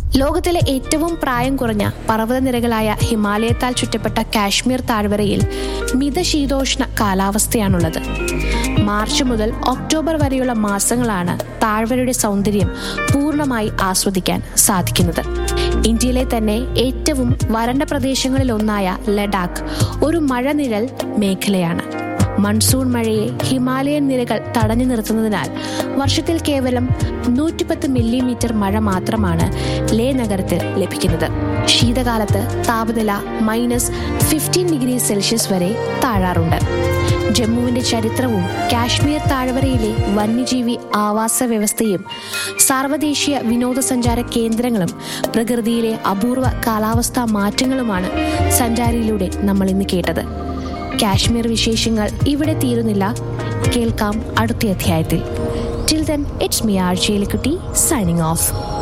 ലോകത്തിലെ ഏറ്റവും പ്രായം കുറഞ്ഞ പർവ്വതനിരകളായ ഹിമാലയത്താൽ ചുറ്റപ്പെട്ട കാശ്മീർ താഴ്വരയിൽ മിതശീതോഷ്ണ കാലാവസ്ഥയാണുള്ളത് മാർച്ച് മുതൽ ഒക്ടോബർ വരെയുള്ള മാസങ്ങളാണ് താഴ്വരയുടെ സൗന്ദര്യം പൂർണ്ണമായി ആസ്വദിക്കാൻ സാധിക്കുന്നത് ഇന്ത്യയിലെ തന്നെ ഏറ്റവും വരണ്ട പ്രദേശങ്ങളിൽ ഒന്നായ ലഡാക്ക് ഒരു മഴനിഴൽ മേഖലയാണ് മൺസൂൺ മഴയെ ഹിമാലയൻ നിരകൾ തടഞ്ഞു നിർത്തുന്നതിനാൽ വർഷത്തിൽ കേവലം നൂറ്റിപ്പത്ത് മില്ലിമീറ്റർ മഴ മാത്രമാണ് ലേ നഗരത്തിൽ ലഭിക്കുന്നത് ശീതകാലത്ത് താപനില മൈനസ് ഫിഫ്റ്റീൻ ഡിഗ്രി സെൽഷ്യസ് വരെ താഴാറുണ്ട് ജമ്മുവിന്റെ ചരിത്രവും കാശ്മീർ താഴ്വരയിലെ വന്യജീവി ആവാസ വ്യവസ്ഥയും സാർവദേശീയ വിനോദസഞ്ചാര കേന്ദ്രങ്ങളും പ്രകൃതിയിലെ അപൂർവ കാലാവസ്ഥാ മാറ്റങ്ങളുമാണ് സഞ്ചാരിയിലൂടെ നമ്മൾ ഇന്ന് കേട്ടത് കാശ്മീർ വിശേഷങ്ങൾ ഇവിടെ തീരുന്നില്ല കേൾക്കാം അടുത്ത അധ്യായത്തിൽ till then it's me R ചേലിക്കുട്ടി സൈനിങ് ഓഫ്